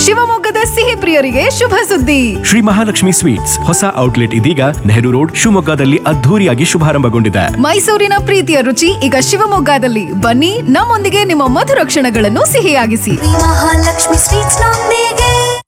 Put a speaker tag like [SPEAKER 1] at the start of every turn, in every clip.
[SPEAKER 1] ಶಿವಮೊಗ್ಗದ ಸಿಹಿ ಪ್ರಿಯರಿಗೆ ಶುಭ ಸುದ್ದಿ
[SPEAKER 2] ಶ್ರೀ ಮಹಾಲಕ್ಷ್ಮಿ ಸ್ವೀಟ್ಸ್ ಹೊಸ ಔಟ್ಲೆಟ್ ಇದೀಗ ನೆಹರು ರೋಡ್ ಶಿವಮೊಗ್ಗದಲ್ಲಿ ಅದ್ಧೂರಿಯಾಗಿ ಶುಭಾರಂಭಗೊಂಡಿದೆ
[SPEAKER 1] ಮೈಸೂರಿನ ಪ್ರೀತಿಯ ರುಚಿ ಈಗ ಶಿವಮೊಗ್ಗದಲ್ಲಿ ಬನ್ನಿ ನಮ್ಮೊಂದಿಗೆ ನಿಮ್ಮ ಮಧುರ ಕ್ಷಣಗಳನ್ನು ಸಿಹಿಯಾಗಿಸಿ
[SPEAKER 3] ಮಹಾಲಕ್ಷ್ಮಿ ಸ್ವೀಟ್ಸ್ ನೊಂದಿಗೆ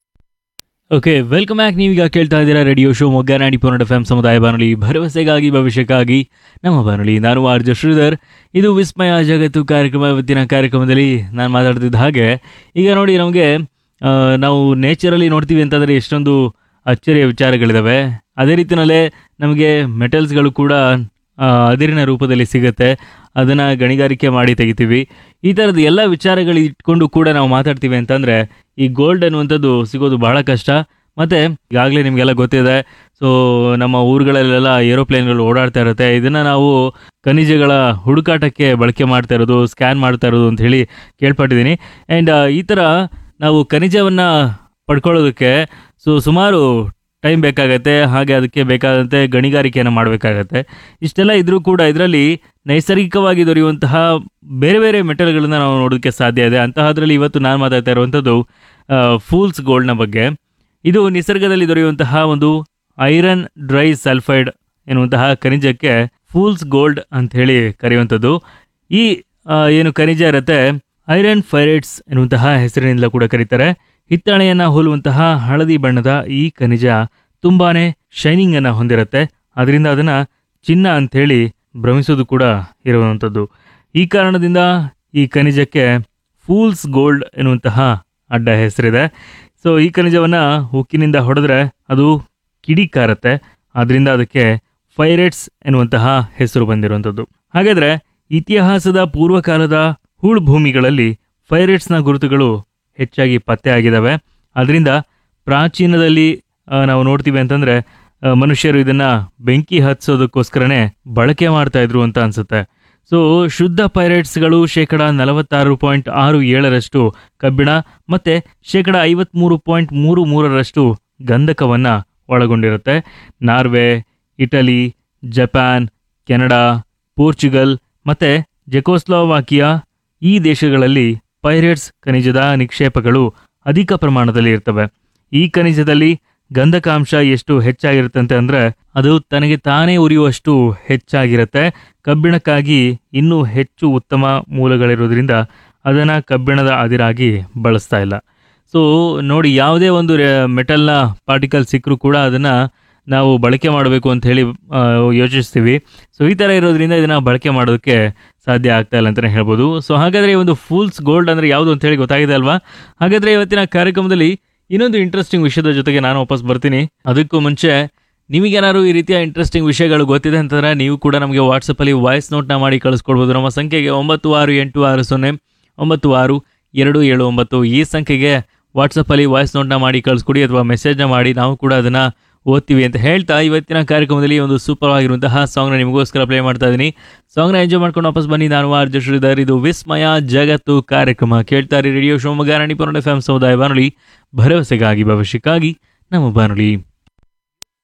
[SPEAKER 4] ಓಕೆ ವೆಲ್ಕಮ್ ಬ್ಯಾಕ್ ನೀವೀಗ ಕೇಳ್ತಾ ಇದ್ದೀರಾ ರೇಡಿಯೋ ಶೋ ಮೊಗ್ಗ ನಾಡಿ ಪೋನಡ್ ಎಫ್ ಸಮುದಾಯ ಬಾನುಲಿ ಭರವಸೆಗಾಗಿ ಭವಿಷ್ಯಕ್ಕಾಗಿ ನಮ್ಮ ಬಾನುಲಿ ನಾನು ಆರ್ಜ ಶ್ರೀಧರ್ ಇದು ವಿಸ್ಮಯ ಜಗತ್ತು ಕಾರ್ಯಕ್ರಮ ಇವತ್ತಿನ ಕಾರ್ಯಕ್ರಮದಲ್ಲಿ ನಾನು ಮಾತಾಡ್ತಿದ್ದ ಹಾಗೆ ಈಗ ನೋಡಿ ನಮಗೆ ನಾವು ನೇಚರಲ್ಲಿ ನೋಡ್ತೀವಿ ಅಂತಂದರೆ ಎಷ್ಟೊಂದು ಅಚ್ಚರಿಯ ವಿಚಾರಗಳಿದ್ದಾವೆ ಅದೇ ರೀತಿಯಲ್ಲೇ ನಮಗೆ ಮೆಟಲ್ಸ್ಗಳು ಕೂಡ ಆ, ಅದಿರಿನ ರೂಪದಲ್ಲಿ ಸಿಗುತ್ತೆ ಅದನ್ನು ಗಣಿಗಾರಿಕೆ ಮಾಡಿ ತೆಗಿತೀವಿ ಈ ಥರದ ಎಲ್ಲ ವಿಚಾರಗಳು ಇಟ್ಕೊಂಡು ಕೂಡ ನಾವು ಮಾತಾಡ್ತೀವಿ ಅಂತಂದರೆ ಈ ಗೋಲ್ಡ್ ಅನ್ನುವಂಥದ್ದು ಸಿಗೋದು ಬಹಳ ಕಷ್ಟ ಮತ್ತು ಈಗಾಗಲೇ ನಿಮಗೆಲ್ಲ ಗೊತ್ತಿದೆ ಸೊ ನಮ್ಮ ಊರುಗಳಲ್ಲೆಲ್ಲ ಏರೋಪ್ಲೇನ್ಗಳು ಓಡಾಡ್ತಾ ಇರುತ್ತೆ ಇದನ್ನು ನಾವು ಖನಿಜಗಳ ಹುಡುಕಾಟಕ್ಕೆ ಬಳಕೆ ಮಾಡ್ತಾ ಇರೋದು ಸ್ಕ್ಯಾನ್ ಮಾಡ್ತಾ ಇರೋದು ಅಂತ ಹೇಳಿ ಕೇಳ್ಪಟ್ಟಿದ್ದೀನಿ ಆ್ಯಂಡ್ ಈ ಥರ ನಾವು ಖನಿಜವನ್ನು ಪಡ್ಕೊಳ್ಳೋದಕ್ಕೆ ಸೊ ಸುಮಾರು ಟೈಮ್ ಬೇಕಾಗತ್ತೆ ಹಾಗೆ ಅದಕ್ಕೆ ಬೇಕಾದಂತೆ ಗಣಿಗಾರಿಕೆಯನ್ನು ಮಾಡಬೇಕಾಗತ್ತೆ ಇಷ್ಟೆಲ್ಲ ಇದ್ರೂ ಕೂಡ ಇದರಲ್ಲಿ ನೈಸರ್ಗಿಕವಾಗಿ ದೊರೆಯುವಂತಹ ಬೇರೆ ಬೇರೆ ಮೆಟಲ್ಗಳನ್ನ ನಾವು ನೋಡೋದಕ್ಕೆ ಸಾಧ್ಯ ಇದೆ ಅಂತಹದ್ರಲ್ಲಿ ಇವತ್ತು ನಾನು ಮಾತಾಡ್ತಾ ಇರುವಂಥದ್ದು ಫೂಲ್ಸ್ ಗೋಲ್ಡ್ನ ಬಗ್ಗೆ ಇದು ನಿಸರ್ಗದಲ್ಲಿ ದೊರೆಯುವಂತಹ ಒಂದು ಐರನ್ ಡ್ರೈ ಸಲ್ಫೈಡ್ ಎನ್ನುವಂತಹ ಖನಿಜಕ್ಕೆ ಫೂಲ್ಸ್ ಗೋಲ್ಡ್ ಅಂತ ಹೇಳಿ ಕರೆಯುವಂಥದ್ದು ಈ ಆ, ಏನು ಖನಿಜ ಇರುತ್ತೆ ಐರನ್ ಫೈರೈಟ್ಸ್ ಎನ್ನುವಂತಹ ಹೆಸರಿನಿಂದ ಕೂಡ ಕರೀತಾರೆ ಹಿತ್ತಾಳೆಯನ್ನ ಹೋಲುವಂತಹ ಹಳದಿ ಬಣ್ಣದ ಈ ಖನಿಜ ತುಂಬಾನೇ ಶೈನಿಂಗ್ ಅನ್ನ ಹೊಂದಿರುತ್ತೆ ಅದರಿಂದ ಅದನ್ನ ಚಿನ್ನ ಅಂತ ಹೇಳಿ ಭ್ರಮಿಸೋದು ಕೂಡ ಇರುವಂಥದ್ದು ಈ ಕಾರಣದಿಂದ ಈ ಖನಿಜಕ್ಕೆ ಫೂಲ್ಸ್ ಗೋಲ್ಡ್ ಎನ್ನುವಂತಹ ಅಡ್ಡ ಹೆಸರಿದೆ ಸೊ ಈ ಖನಿಜವನ್ನ ಉಕ್ಕಿನಿಂದ ಹೊಡೆದ್ರೆ ಅದು ಕಿಡಿಕಾರತ್ತೆ ಅದರಿಂದ ಅದಕ್ಕೆ ಫೈರೇಟ್ಸ್ ಎನ್ನುವಂತಹ ಹೆಸರು ಬಂದಿರುವಂಥದ್ದು ಹಾಗಾದ್ರೆ ಇತಿಹಾಸದ ಪೂರ್ವಕಾಲದ ಹೂಳು ಭೂಮಿಗಳಲ್ಲಿ ಫೈರೇಟ್ಸ್ನ ಗುರುತುಗಳು ಹೆಚ್ಚಾಗಿ ಪತ್ತೆ ಆಗಿದ್ದಾವೆ ಅದರಿಂದ ಪ್ರಾಚೀನದಲ್ಲಿ ಆ, ನಾವು ನೋಡ್ತೀವಿ ಅಂತಂದ್ರೆ ಆ, ಮನುಷ್ಯರು ಇದನ್ನ ಬೆಂಕಿ ಹಚ್ಚೋದಕ್ಕೋಸ್ಕರನೇ ಬಳಕೆ ಮಾಡ್ತಾ ಇದ್ರು ಅಂತ ಅನ್ಸುತ್ತೆ ಸೊ ಶುದ್ಧ ಪೈರೇಟ್ಸ್ಗಳು ಶೇಕಡ ನಲವತ್ತಾರು ಪಾಯಿಂಟ್ ಆರು ಏಳರಷ್ಟು ಕಬ್ಬಿಣ ಮತ್ತೆ ಶೇಕಡ ಐವತ್ಮೂರು ಪಾಯಿಂಟ್ ಮೂರು ಮೂರರಷ್ಟು ಗಂಧಕವನ್ನ ಒಳಗೊಂಡಿರುತ್ತೆ Norway Italy Japan Canada Portugal ಮತ್ತೆ ಜೆಕೋಸ್ಲೋವಾಕಿಯಾ ಈ ದೇಶಗಳಲ್ಲಿ ಪೈರೇಟ್ಸ್ ಖನಿಜದ ನಿಕ್ಷೇಪಗಳು ಅಧಿಕ ಪ್ರಮಾಣದಲ್ಲಿ ಇರ್ತವೆ ಈ ಖನಿಜದಲ್ಲಿ ಗಂಧಕಾಂಶ ಎಷ್ಟು ಹೆಚ್ಚಾಗಿರುತ್ತಂತೆ ಅಂದ್ರೆ ಅದು ತನಗೆ ತಾನೇ ಉರಿಯುವಷ್ಟು ಹೆಚ್ಚಾಗಿರುತ್ತೆ ಕಬ್ಬಿಣಕ್ಕಾಗಿ ಇನ್ನೂ ಹೆಚ್ಚು ಉತ್ತಮ ಮೂಲಗಳಿರೋದ್ರಿಂದ ಅದನ್ನ ಕಬ್ಬಿಣದ ಅದಿರಾಗಿ ಬಳಸ್ತಾ ಇಲ್ಲ ಸೊ ನೋಡಿ ಯಾವುದೇ ಒಂದು ಮೆಟಲ್ನ ಪಾರ್ಟಿಕಲ್ ಸಿಕ್ಕರೂ ಕೂಡ ಅದನ್ನ ನಾವು ಬಳಕೆ ಮಾಡಬೇಕು ಅಂತ ಹೇಳಿ ಆ, ಯೋಚಿಸ್ತೀವಿ ಸೊ ಈ ಥರ ಇರೋದ್ರಿಂದ ಇದನ್ನ ಬಳಕೆ ಮಾಡೋದಕ್ಕೆ ಸಾಧ್ಯ ಆಗ್ತಾ ಇಲ್ಲ ಅಂತಲೇ ಹೇಳ್ಬೋದು ಸೊ ಹಾಗಾದರೆ ಈ ಒಂದು ಫೂಲ್ಸ್ ಗೋಲ್ಡ್ ಅಂದರೆ ಯಾವುದು ಅಂತ ಹೇಳಿ ಗೊತ್ತಾಗಿದೆ ಅಲ್ವಾ ಹಾಗಾದರೆ ಇವತ್ತಿನ ಕಾರ್ಯಕ್ರಮದಲ್ಲಿ ಇನ್ನೊಂದು ಇಂಟ್ರೆಸ್ಟಿಂಗ್ ವಿಷಯದ ಜೊತೆಗೆ ನಾನು ವಾಪಸ್ ಬರ್ತೀನಿ ಅದಕ್ಕೂ ಮುಂಚೆ ನಿಮಗೇನಾದ್ರು ಈ ರೀತಿಯ ಇಂಟ್ರೆಸ್ಟಿಂಗ್ ವಿಷಯಗಳು ಗೊತ್ತಿದೆ ಅಂತಂದರೆ ನೀವು ಕೂಡ ನಮಗೆ ವಾಟ್ಸಪ್ಪಲ್ಲಿ ವಾಯ್ಸ್ ನೋಟ್ನ ಮಾಡಿ ಕಳಿಸ್ಕೊಡ್ಬೋದು ನಮ್ಮ ಸಂಖ್ಯೆಗೆ ಒಂಬತ್ತು ಆರು ಎಂಟು ಆರು ಸೊನ್ನೆ ಒಂಬತ್ತು ಆರು ಎರಡು ಏಳು ಒಂಬತ್ತು ಈ ಸಂಖ್ಯೆಗೆ ವಾಟ್ಸಪ್ಪಲ್ಲಿ ವಾಯ್ಸ್ ನೋಟ್ನ ಮಾಡಿ ಕಳಿಸ್ಕೊಡಿ ಅಥವಾ ಮೆಸೇಜ್ನ ಮಾಡಿ ನಾವು ಕೂಡ ಅದನ್ನು ಓದ್ತೀವಿ ಅಂತ ಹೇಳ್ತಾ ಇವತ್ತಿನ ಕಾರ್ಯಕ್ರಮದಲ್ಲಿ ಒಂದು ಸೂಪರ್ ಆಗಿರುವಂತಹ ಸಾಂಗ್ನ ನಿಮಗೋಸ್ಕರ ಪ್ಲೇ ಮಾಡ್ತಾ ಇದ್ದೀನಿ ಸಾಂಗ್ನ ಎಂಜಾಯ್ ಮಾಡ್ಕೊಂಡು ವಾಪಸ್ ಬನ್ನಿ ನಾನು ಆರ್ಜ ಶ್ರೀಧರ್ ಇದು ವಿಸ್ಮಯ ಜಗತ್ತು ಕಾರ್ಯಕ್ರಮ ಕೇಳ್ತಾರೆ radio Shivamogga Ranipura F M ಸಮುದಾಯ ಬಾನುಲಿ ಭರವಸೆಗಾಗಿ ಭವಿಷ್ಯಕ್ಕಾಗಿ ನಮ್ಮ ಬಾನುಲಿ